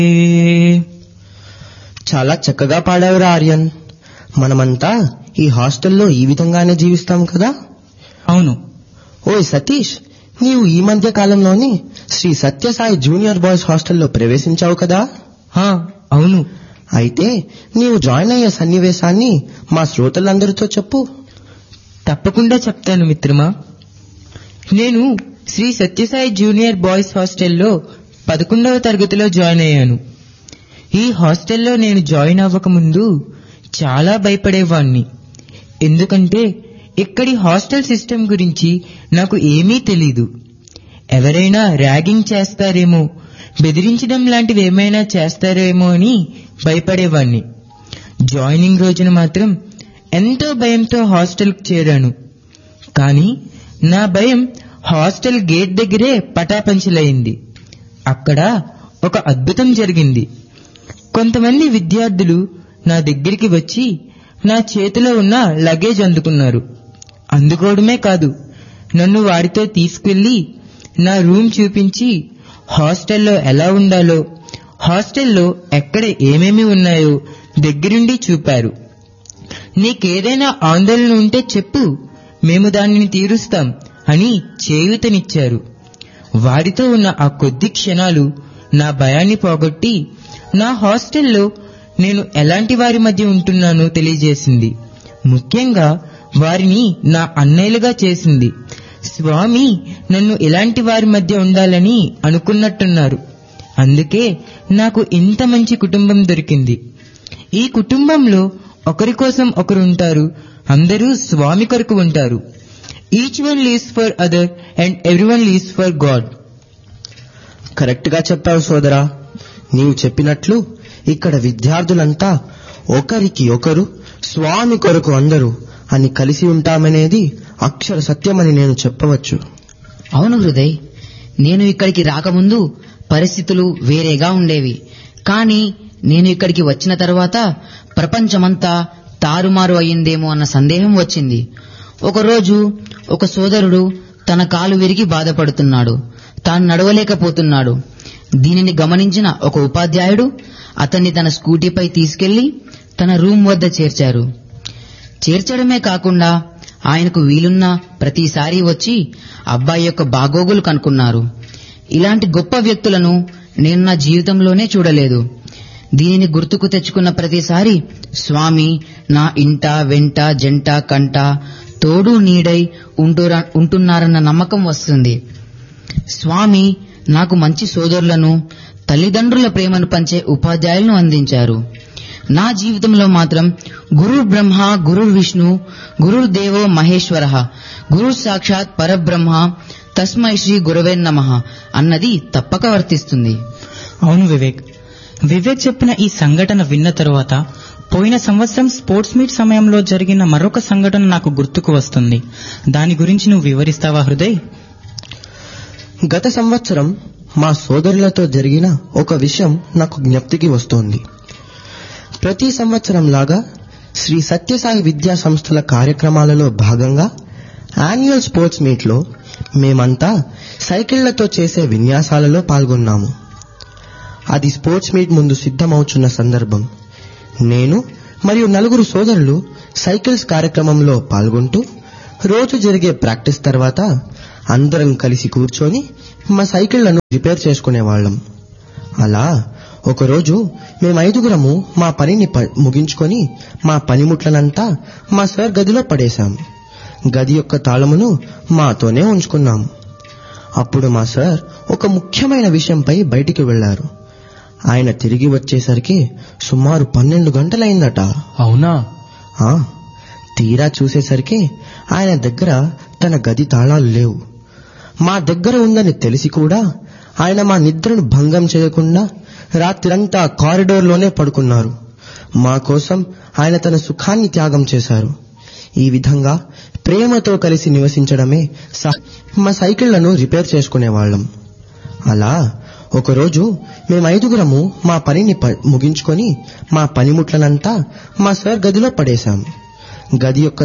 చాలా చక్కగా పాడావురా ఆర్యన్ మనమంతా ఈ హాస్టల్లో ఈ విధంగానే జీవిస్తాం కదా అవును ఓయ్ సతీష్ నీవు ఈ మధ్య కాలంలోని శ్రీ సత్యసాయి జూనియర్ బాయ్స్ హాస్టల్లో ప్రవేశించావు కదా హా, అవును అయితే నీవు జాయిన్ అయ్యే సన్నివేశాన్ని మా శ్రోతలందరితో చెప్పు తప్పకుండా చెప్తాను మిత్రమా నేను శ్రీ సత్యసాయి జూనియర్ బాయ్స్ హాస్టల్లో పదకొండవ తరగతిలో జాయిన్ అయ్యాను ఈ హాస్టల్లో నేను జాయిన్ అవ్వకముందు చాలా భయపడేవాణ్ణి ఎందుకంటే ఇక్కడి హాస్టల్ సిస్టమ్ గురించి నాకు ఏమీ తెలీదు ఎవరైనా ర్యాగింగ్ చేస్తారేమో బెదిరించడం లాంటివి ఏమైనా చేస్తారేమో అని భయపడేవాణ్ణి జాయినింగ్ రోజున మాత్రం ఎంతో భయంతో హాస్టల్కి చేరాను కానీ నా భయం హాస్టల్ గేట్ దగ్గరే పటాపంచలైంది అక్కడ ఒక అద్భుతం జరిగింది కొంతమంది విద్యార్థులు నా దగ్గరికి వచ్చి నా చేతిలో ఉన్న లగేజ్ అందుకున్నారు అందుకోవడమే కాదు నన్ను వారితో తీసుకెళ్లి నా రూమ్ చూపించి హాస్టల్లో ఎలా ఉండాలో హాస్టల్లో ఎక్కడ ఏమేమి ఉన్నాయో దగ్గరుండి చూపారు నీకేదైనా ఆందోళన ఉంటే చెప్పు మేము దానిని తీరుస్తాం అని చేయూతనిచ్చారు వారితో ఉన్న ఆ కొద్ది క్షణాలు నా భయాన్ని పోగొట్టి నా హాస్టల్లో నేను ఎలాంటి వారి మధ్య ఉంటున్నానో తెలియజేసింది ముఖ్యంగా వారిని నా అన్నయ్యలుగా చేసింది స్వామి నన్ను ఇలాంటి వారి మధ్య ఉండాలని అనుకున్నట్టున్నారు అందుకే నాకు ఇంత మంచి కుటుంబం దొరికింది ఈ కుటుంబంలో ఒకరి కోసం ఒకరు ఉంటారు అందరూ స్వామి కొరకు ఉంటారు each one lives for other and every one lives for God correct గా చెప్పావు సోదరా నీవు చెప్పినట్లు ఇక్కడ విద్యార్థులంతా ఒకరికి ఒకరు స్వామి కొరకు అందరూ అని కలిసి ఉంటామనేది అక్షర సత్యమని నేను చెప్పవచ్చు అవును హృదయ్ నేను ఇక్కడికి రాకముందు పరిస్థితులు వేరేగా ఉండేవి కానీ నేను ఇక్కడికి వచ్చిన తర్వాత ప్రపంచమంతా తారుమారు అయ్యిందేమో అన్న సందేహం వచ్చింది ఒకరోజు ఒక సోదరుడు తన కాలు విరిగి బాధపడుతున్నాడు తాను నడవలేకపోతున్నాడు దీనిని గమనించిన ఒక ఉపాధ్యాయుడు అతన్ని తన స్కూటీపై తీసుకెళ్లి తన రూమ్ వద్ద చేర్చారు చేర్చడమే కాకుండా ఆయనకు వీలున్న ప్రతిసారి వచ్చి అబ్బాయి యొక్క బాగోగులు కనుక్కున్నారు ఇలాంటి గొప్ప వ్యక్తులను నేను నా జీవితంలోనే చూడలేదు దీనిని గుర్తుకు తెచ్చుకున్న ప్రతిసారి స్వామి నా ఇంట వెంట జంట కంట తోడు నీడై ఉంటురా ఉంటున్నారన్న నమ్మకం వస్తుంది స్వామి నాకు మంచి సోదరులను తల్లిదండ్రుల ప్రేమను పంచే ఉపాధ్యాయులను అందించారు నా జీవితంలో మాత్రం గురు బ్రహ్మ గురు విష్ణు గురు దేవో మహేశ్వర గురు సాక్షాత్ పరబ్రహ్మ తస్మై శ్రీ గురవే నమ అన్నది తప్పక వర్తిస్తుంది అవును వివేక్ వివేక్ చెప్పిన ఈ సంఘటన విన్న తరువాత పోయిన సంవత్సరం స్పోర్ట్స్ మీట్ సమయంలో జరిగిన మరొక సంఘటన నాకు గుర్తుకు వస్తుంది దాని గురించి నువ్వు వివరిస్తావా హృదయ్ గత సంవత్సరం మా సోదరులతో జరిగిన ఒక విషయం నాకు జ్ఞప్తికి వస్తోంది ప్రతి సంవత్సరం లాగా శ్రీ సత్యసాయి విద్యా సంస్థల కార్యక్రమాలలో భాగంగా యాన్యువల్ స్పోర్ట్స్ మీట్లో మేమంతా సైకిళ్లతో చేసే విన్యాసాలలో పాల్గొన్నాము అది స్పోర్ట్స్ మీట్ ముందు సిద్ధమవుచున్న సందర్భం నేను మరియు నలుగురు సోదరులు సైకిల్స్ కార్యక్రమంలో పాల్గొంటూ రోజు జరిగే ప్రాక్టీస్ తర్వాత అందరం కలిసి కూర్చొని మా సైకిళ్లను రిపేర్ చేసుకునేవాళ్ళం అలా ఒకరోజు మేము ఐదుగురము మా పనిని ప- ముగించుకొని మా పనిముట్లనంతా మా సార్ గదిలో పడేశాం గది యొక్క తాళమును మాతోనే ఉంచుకున్నాం అప్పుడు మా సార్ ఒక ముఖ్యమైన విషయంపై బయటికి వెళ్లారు ఆయన తిరిగి వచ్చేసరికి సుమారు పన్నెండు గంటలైందట అవునా ఆ, తీరా చూసేసరికి ఆయన దగ్గర తన గది తాళాలు లేవు మా దగ్గర ఉందని తెలిసి కూడా ఆయన మా నిద్రను భంగం చేయకుండా రాత్రంతా కారిడోర్లోనే పడుకున్నారు మా కోసం ఆయన తన సుఖాన్ని త్యాగం చేశారు ఈ విధంగా ప్రేమతో కలిసి నివసించడమే సహ- మా సైకిళ్లను రిపేర్ చేసుకునేవాళ్ళం అలా ఒకరోజు మేము ఐదుగురము మా పనిని ప- ముగించుకొని మా పనిముట్లనంతా మా సార్ గదిలో పడేశాం గది యొక్క